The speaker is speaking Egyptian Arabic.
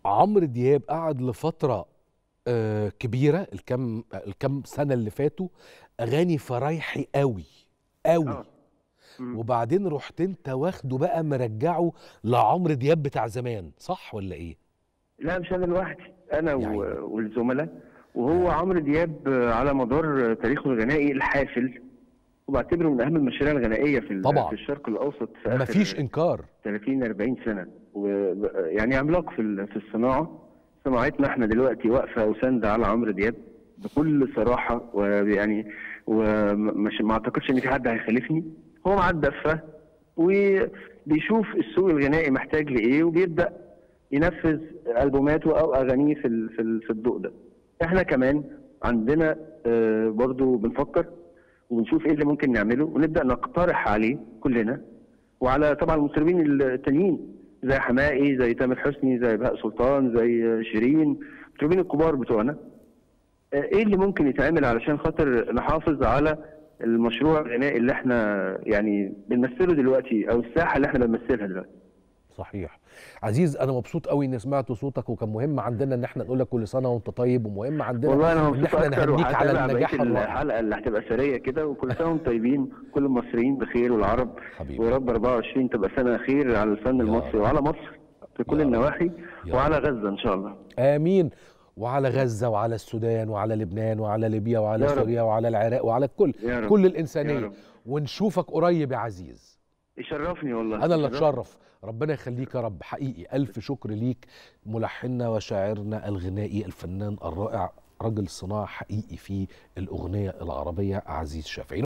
عمرو دياب قعد لفترة آه، كبيرة الكم الكم سنة اللي فاتوا أغاني فرايحي قوي قوي اه مم. وبعدين رحت انت واخده بقى مرجعه لعمرو دياب بتاع زمان صح ولا ايه؟ لا مش انا لوحدي انا يا و- عيني. والزملاء وهو عمرو دياب على مدار تاريخه الغنائي الحافل وبعتبره من اهم المشاريع الغنائيه في ال- طبعاً. في الشرق الاوسط في آخر مفيش انكار 30 40 سنه و يعني عملاق في ال- في الصناعه صناعتنا احنا دلوقتي واقفه وساندة على عمرو دياب بكل صراحه ويعني ومش ما اعتقدش ان في حد هيخالفني هو معاه الدفه وبيشوف السوق الغنائي محتاج لايه وبيبدا ينفذ البوماته او اغانيه في ال- في ال- في الضوء ده احنا كمان عندنا آه، برضو بنفكر وبنشوف ايه اللي ممكن نعمله ونبدا نقترح عليه كلنا وعلى طبعا المطربين التانيين زي حماقي زي تامر حسني زي بهاء سلطان زي شيرين المطربين الكبار بتوعنا آه، ايه اللي ممكن يتعمل علشان خاطر نحافظ على المشروع الغنائي اللي احنا يعني بنمثله دلوقتي او الساحه اللي احنا بنمثلها دلوقتي صحيح عزيز انا مبسوط قوي اني سمعت صوتك وكان مهم عندنا ان احنا نقول لك كل سنه وانت طيب ومهم عندنا والله انا ان مبسوط احنا اكتر نهنيك على وهتابع النجاح بقيه الرائع الحلقه اللي هتبقى سريه كده وكل سنه وانتم طيبين كل المصريين بخير والعرب حبيبي ويا رب 24 تبقى سنه خير على الفن يا المصري رب. وعلى مصر في كل يا رب. النواحي يا وعلى غزه ان شاء الله امين وعلى غزه وعلى السودان وعلى لبنان وعلى ليبيا وعلى يا رب. سوريا وعلى العراق وعلى الكل يا رب. كل يا الانسانيه رب. ونشوفك قريب يا عزيز يشرفني والله انا اللي يشرفني. اتشرف ربنا يخليك يا رب حقيقي الف شكر ليك ملحننا وشاعرنا الغنائي الفنان الرائع رجل صناعه حقيقي في الاغنيه العربيه عزيز شافعي